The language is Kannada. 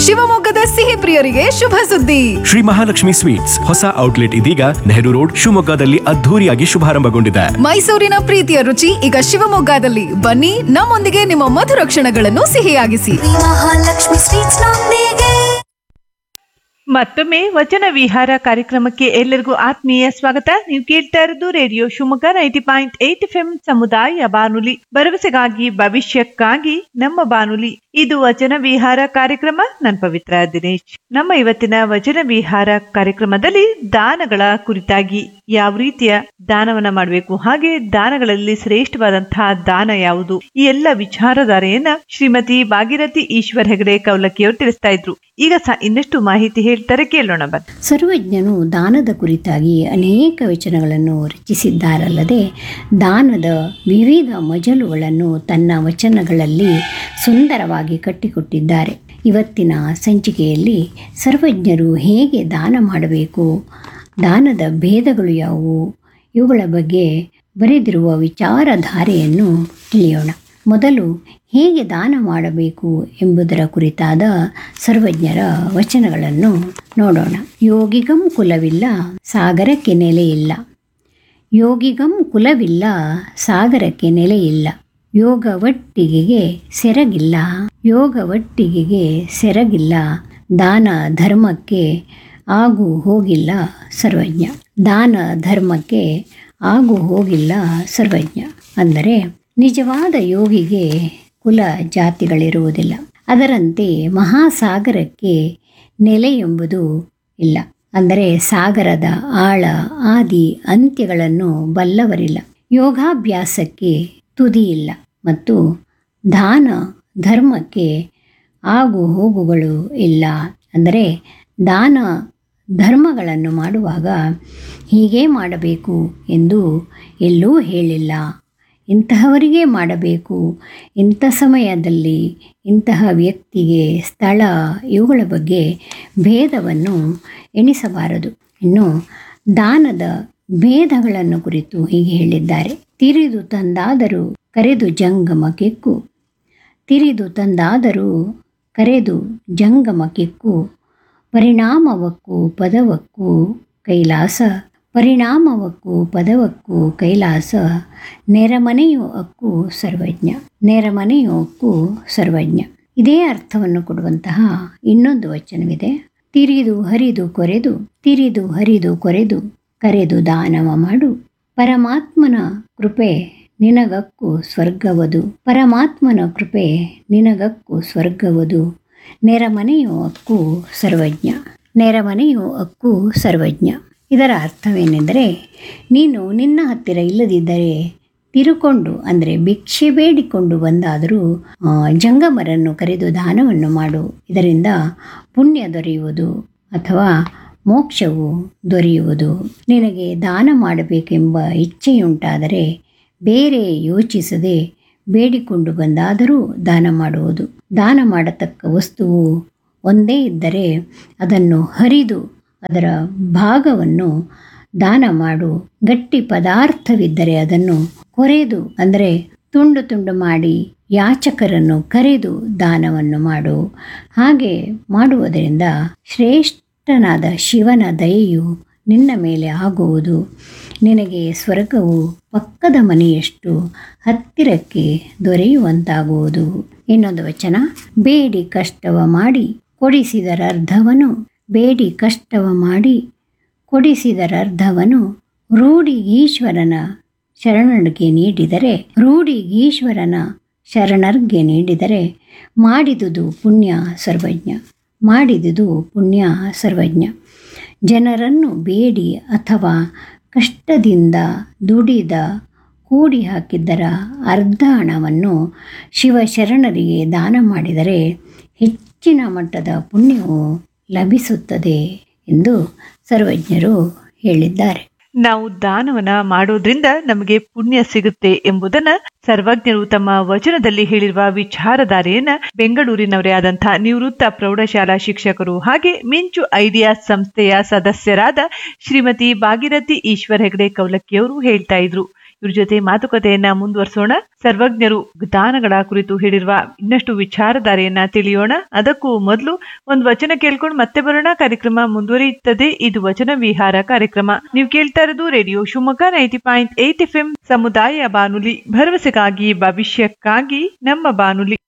ಶಿವಮೊಗ್ಗದ ಸಿಹಿ ಪ್ರಿಯರಿಗೆ ಶುಭ ಸುದ್ದಿ ಶ್ರೀ ಮಹಾಲಕ್ಷ್ಮಿ ಸ್ವೀಟ್ಸ್ ಹೊಸ ಔಟ್ಲೆಟ್ ಇದೀಗ ನೆಹರು ರೋಡ್ ಶಿವಮೊಗ್ಗದಲ್ಲಿ ಅದ್ಧೂರಿಯಾಗಿ ಶುಭಾರಂಭಗೊಂಡಿದೆ ಮೈಸೂರಿನ ಪ್ರೀತಿಯ ರುಚಿ ಈಗ ಶಿವಮೊಗ್ಗದಲ್ಲಿ ಬನ್ನಿ ನಮ್ಮೊಂದಿಗೆ ನಿಮ್ಮ ಮಧುರ ಕ್ಷಣಗಳನ್ನು ಸಿಹಿಯಾಗಿಸಿ ಮಹಾಲಕ್ಷ್ಮಿ ಸ್ವೀಟ್ಸ್ ನೊಂದಿಗೆ ಮತ್ತೊಮ್ಮೆ ವಚನ ವಿಹಾರ ಕಾರ್ಯಕ್ರಮಕ್ಕೆ ಎಲ್ಲರಿಗೂ ಆತ್ಮೀಯ ಸ್ವಾಗತ ನೀವು ಕೇಳ್ತಾ ಇರೋದು radio Shivamogga ninety point eight F M ಸಮುದಾಯ ಬಾನುಲಿ ಭರವಸೆಗಾಗಿ ಭವಿಷ್ಯಕ್ಕಾಗಿ ನಮ್ಮ ಬಾನುಲಿ ಇದು ವಚನ ವಿಹಾರ ಕಾರ್ಯಕ್ರಮ ನನ್ ಪವಿತ್ರ ದಿನೇಶ್ ನಮ್ಮ ಇವತ್ತಿನ ವಚನ ವಿಹಾರ ಕಾರ್ಯಕ್ರಮದಲ್ಲಿ ದಾನಗಳ ಕುರಿತಾಗಿ ಯಾವ ರೀತಿಯ ದಾನವನ್ನ ಮಾಡಬೇಕು ಹಾಗೆ ದಾನಗಳಲ್ಲಿ ಶ್ರೇಷ್ಠವಾದಂತಹ ದಾನ ಯಾವುದು ಈ ಎಲ್ಲ ವಿಚಾರಧಾರೆಯನ್ನ ಶ್ರೀಮತಿ ಭಾಗೀರಥಿ ಈಶ್ವರ್ ಹೆಗಡೆ ಕೌಲಕ್ಕಿಯವರು ತಿಳಿಸ್ತಾ ಇದ್ರು ಈಗ ಸಹ ಇನ್ನಷ್ಟು ಮಾಹಿತಿ ಹೇಳ್ತಾರೆ ಕೇಳೋಣ ಬನ್ನಿ ಸರ್ವಜ್ಞನು ದಾನದ ಕುರಿತಾಗಿ ಅನೇಕ ವಚನಗಳನ್ನು ರಚಿಸಿದ್ದಾರಲ್ಲದೆ ದಾನದ ವಿವಿಧ ಮಜಲುಗಳನ್ನು ತನ್ನ ವಚನಗಳಲ್ಲಿ ಸುಂದರವಾಗಿ ಕಟ್ಟಿಕೊಟ್ಟಿದ್ದಾರೆ ಇವತ್ತಿನ ಸಂಚಿಕೆಯಲ್ಲಿ ಸರ್ವಜ್ಞರು ಹೇಗೆ ದಾನ ಮಾಡಬೇಕು ದಾನದ ಭೇದಗಳು ಯಾವುವು ಇವುಗಳ ಬಗ್ಗೆ ಬರೆದಿರುವ ವಿಚಾರಧಾರೆಯನ್ನು ತಿಳಿಯೋಣ ಮೊದಲು ಹೇಗೆ ದಾನ ಮಾಡಬೇಕು ಎಂಬುದರ ಕುರಿತಾದ ಸರ್ವಜ್ಞರ ವಚನಗಳನ್ನು ನೋಡೋಣ ಯೋಗಿಗಂ ಕುಲವಿಲ್ಲ ಸಾಗರಕ್ಕೆ ನೆಲೆಯಿಲ್ಲ ಯೋಗಿಗಂ ಕುಲವಿಲ್ಲ ಸಾಗರಕ್ಕೆ ನೆಲೆಯಿಲ್ಲ ಯೋಗ ಒಟ್ಟಿಗೆಗೆ ಸೆರಗಿಲ್ಲ ಯೋಗ ಒಟ್ಟಿಗೆಗೆ ಸೆರಗಿಲ್ಲ ದಾನ ಧರ್ಮಕ್ಕೆ ಆಗು ಹೋಗಿಲ್ಲ ಸರ್ವಜ್ಞ ದಾನ ಧರ್ಮಕ್ಕೆ ಆಗು ಹೋಗಿಲ್ಲ ಸರ್ವಜ್ಞ ಅಂದರೆ ನಿಜವಾದ ಯೋಗಿಗೆ ಕುಲ ಜಾತಿಗಳಿರುವುದಿಲ್ಲ ಅದರಂತೆ ಮಹಾಸಾಗರಕ್ಕೆ ನೆಲೆ ಎಂಬುದು ಇಲ್ಲ ಅಂದರೆ ಸಾಗರದ ಆಳ ಆದಿ ಅಂತ್ಯಗಳನ್ನು ಬಲ್ಲವರಿಲ್ಲ ಯೋಗಾಭ್ಯಾಸಕ್ಕೆ ತುದಿ ಇಲ್ಲ ಮತ್ತು ದಾನ ಧರ್ಮಕ್ಕೆ ಆಗು ಹೋಗುಗಳು ಇಲ್ಲ ಅಂದರೆ ದಾನ ಧರ್ಮಗಳನ್ನು ಮಾಡುವಾಗ ಹೀಗೆ ಮಾಡಬೇಕು ಎಂದು ಎಲ್ಲೂ ಹೇಳಿಲ್ಲ ಇಂತಹವರಿಗೆ ಮಾಡಬೇಕು ಇಂಥ ಸಮಯದಲ್ಲಿ ಇಂತಹ ವ್ಯಕ್ತಿಗೆ ಸ್ಥಳ ಇವುಗಳ ಬಗ್ಗೆ ಭೇದವನ್ನು ಎಣಿಸಬಾರದು ಇನ್ನು ದಾನದ ಭೇದಗಳನ್ನು ಕುರಿತು ಹೀಗೆ ಹೇಳಿದ್ದಾರೆ ತಿರಿದು ತಂದಾದರೂ ಕರೆದು ಜಂಗಮ ಕೆಕ್ಕು ತಿರಿದು ತಂದಾದರೂ ಕರೆದು ಜಂಗಮ ಕೆಕ್ಕು ಪರಿಣಾಮವಕ್ಕೂ ಪದವಕ್ಕೂ ಕೈಲಾಸ ಪರಿಣಾಮವಕ್ಕೂ ಪದವಕ್ಕೂ ಕೈಲಾಸ ನೆರಮನೆಯು ಅಕ್ಕೂ ಸರ್ವಜ್ಞ ನೆರಮನೆಯು ಅಕ್ಕೂ ಸರ್ವಜ್ಞ ಇದೇ ಅರ್ಥವನ್ನು ಕೊಡುವಂತಹ ಇನ್ನೊಂದು ವಚನವಿದೆ ತಿರಿದು ಹರಿದು ಕೊರೆದು ತಿರಿದು ಹರಿದು ಕೊರೆದು ಕರೆದು ದಾನವ ಮಾಡು ಪರಮಾತ್ಮನ ಕೃಪೆ ನಿನಗಕ್ಕು ಸ್ವರ್ಗವದು ಪರಮಾತ್ಮನ ಕೃಪೆ ನಿನಗಕ್ಕು ಸ್ವರ್ಗವದು ನೆರಮನೆಯು ಅಕ್ಕೂ ಸರ್ವಜ್ಞ ನೆರಮನೆಯು ಅಕ್ಕೂ ಸರ್ವಜ್ಞ ಇದರ ಅರ್ಥವೇನೆಂದರೆ ನೀನು ನಿನ್ನ ಹತ್ತಿರ ಇಲ್ಲದಿದ್ದರೆ ತಿರುಕೊಂಡು ಅಂದರೆ ಭಿಕ್ಷೆ ಬೇಡಿಕೊಂಡು ಬಂದಾದರೂ ಆ, ಜಂಗಮರನ್ನು ಕರೆದು ದಾನವನ್ನು ಮಾಡು ಇದರಿಂದ ಪುಣ್ಯ ದೊರೆಯುವುದು ಅಥವಾ ಮೋಕ್ಷವು ದೊರೆಯುವುದು ನಿನಗೆ ದಾನ ಮಾಡಬೇಕೆಂಬ ಇಚ್ಛೆಯುಂಟಾದರೆ ಬೇರೆ ಯೋಚಿಸದೆ ಬೇಡಿಕೊಂಡು ಬಂದಾದರೂ ದಾನ ಮಾಡುವುದು ದಾನ ಮಾಡತಕ್ಕ ವಸ್ತುವು ಒಂದೇ ಇದ್ದರೆ ಅದನ್ನು ಹರಿದು ಅದರ ಭಾಗವನ್ನು ದಾನ ಮಾಡು ಗಟ್ಟಿ ಪದಾರ್ಥವಿದ್ದರೆ ಅದನ್ನು ಕೊರೆದು ಅಂದರೆ ತುಂಡು ತುಂಡು ಮಾಡಿ ಯಾಚಕರನ್ನು ಕರೆದು ದಾನವನ್ನು ಮಾಡು ಹಾಗೆ ಮಾಡುವುದರಿಂದ ಶ್ರೇಷ್ಠನಾದ ಶಿವನ ದಯೆಯು ನಿನ್ನ ಮೇಲೆ ಆಗುವುದು ನಿನಗೆ ಸ್ವರ್ಗವು ಪಕ್ಕದ ಮನೆಯಷ್ಟು ಹತ್ತಿರಕ್ಕೆ ದೊರೆಯುವಂತಾಗುವುದು ಇನ್ನೊಂದು ವಚನ ಬೇಡಿ ಕಷ್ಟವ ಮಾಡಿ ಕೊಡಿಸಿದರರ್ಧವನು ಬೇಡಿ ಕಷ್ಟವ ಮಾಡಿ ಕೊಡಿಸಿದರರ್ಧವನು ರೂಢಿಗೀಶ್ವರನ ಶರಣರಿಗೆ ನೀಡಿದರೆ ರೂಢಿಗೀಶ್ವರನ ಶರಣರ್ಗೆ ನೀಡಿದರೆ ಮಾಡಿದುದು ಪುಣ್ಯ ಸರ್ವಜ್ಞ ಮಾಡಿದುದು ಪುಣ್ಯ ಸರ್ವಜ್ಞ ಜನರನ್ನು ಬೇಡಿ ಅಥವಾ ಕಷ್ಟದಿಂದ ದುಡಿದ ಕೂಡಿ ಹಾಕಿದ್ದರ ಅರ್ಧ ಹಣವನ್ನು ಶಿವಶರಣರಿಗೆ ದಾನ ಮಾಡಿದರೆ ಹೆಚ್ಚಿನ ಮಟ್ಟದ ಪುಣ್ಯವು ಲಭಿಸುತ್ತದೆ ಎಂದು ಸರ್ವಜ್ಞರು ಹೇಳಿದ್ದಾರೆ ನಾವು ದಾನವನ್ನ ಮಾಡೋದ್ರಿಂದ ನಮಗೆ ಪುಣ್ಯ ಸಿಗುತ್ತೆ ಎಂಬುದನ್ನ ಸರ್ವಜ್ಞರು ತಮ್ಮ ವಚನದಲ್ಲಿ ಹೇಳಿರುವ ವಿಚಾರಧಾರೆಯನ್ನ ಬೆಂಗಳೂರಿನವರೇ ಆದಂತಹ ನಿವೃತ್ತ ಪ್ರೌಢಶಾಲಾ ಶಿಕ್ಷಕರು ಹಾಗೆ ಮಿಂಚು ಐಡಿಯಾಸ್ ಸಂಸ್ಥೆಯ ಸದಸ್ಯರಾದ ಶ್ರೀಮತಿ ಭಾಗೀರಥಿ ಈಶ್ವರ್ ಹೆಗಡೆ ಕೌಲಕ್ಕಿಯವರು ಹೇಳ್ತಾ ಇದ್ರು ಇವ್ರ ಜೊತೆ ಮಾತುಕತೆಯನ್ನ ಮುಂದುವರಿಸೋಣ ಸರ್ವಜ್ಞರು ದಾನಗಳ ಕುರಿತು ಹೇಳಿರುವ ಇನ್ನಷ್ಟು ವಿಚಾರಧಾರೆಯನ್ನ ತಿಳಿಯೋಣ ಅದಕ್ಕೂ ಮೊದಲು ಒಂದು ವಚನ ಕೇಳ್ಕೊಂಡು ಮತ್ತೆ ಬರೋಣ ಕಾರ್ಯಕ್ರಮ ಮುಂದುವರಿಯುತ್ತದೆ ಇದು ವಚನ ವಿಹಾರ ಕಾರ್ಯಕ್ರಮ ನೀವು ಕೇಳ್ತಾ ಇರೋದು radio Shivamogga ninety point eight F M ಸಮುದಾಯ ಬಾನುಲಿ ಭರವಸೆಗಾಗಿ ಭವಿಷ್ಯಕ್ಕಾಗಿ ನಮ್ಮ ಬಾನುಲಿ